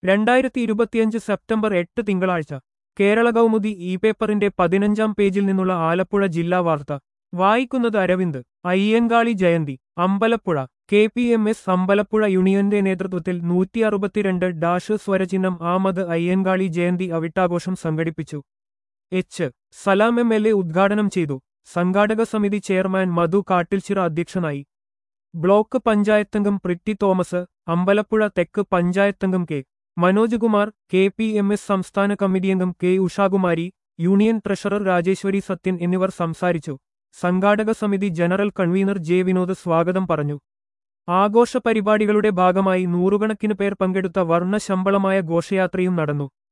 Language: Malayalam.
രണ്ടായിരത്തി ഇരുപത്തിയഞ്ച് സെപ്റ്റംബർ എട്ട് തിങ്കളാഴ്ച കേരള കൗമുദി ഇ പേപ്പറിന്റെ പതിനഞ്ചാം പേജിൽ നിന്നുള്ള ആലപ്പുഴ ജില്ലാ വാർത്ത വായിക്കുന്നത് Aravind Ayyankali Jayanti Ambalappuzha K P M S Ambalappuzha യൂണിയന്റെ നേതൃത്വത്തിൽ നൂറ്റി അറുപത്തിരണ്ട് ഡാഷ് സ്വരചിഹ്നം ആമത് അയ്യങ്കാളി ജയന്തി അവിട്ടാഘോഷം സംഘടിപ്പിച്ചു H Salam M L A ഉദ്ഘാടനം ചെയ്തു സംഘാടക സമിതി ചെയർമാൻ മധു കാട്ടിൽച്ചിറ അധ്യക്ഷനായി ബ്ലോക്ക് പഞ്ചായത്തംഗം പ്രിറ്റി തോമസ് അമ്പലപ്പുഴ തെക്ക് പഞ്ചായത്തംഗം K Manoj Kumar K P M S സംസ്ഥാന കമ്മിറ്റി അംഗം K Ushakumari union treasurer Rajeswari Sathyan എന്നിവർ സംസാരിച്ചു സംഘാടക സമിതി ജനറൽ കൺവീനർ ജെ വിനോദ് സ്വാഗതം പറഞ്ഞു ആഘോഷ പരിപാടികളുടെ ഭാഗമായി നൂറുകണക്കിന് പേർ പങ്കെടുത്ത വർണ്ണശമ്പളമായ ഘോഷയാത്രയും നടന്നു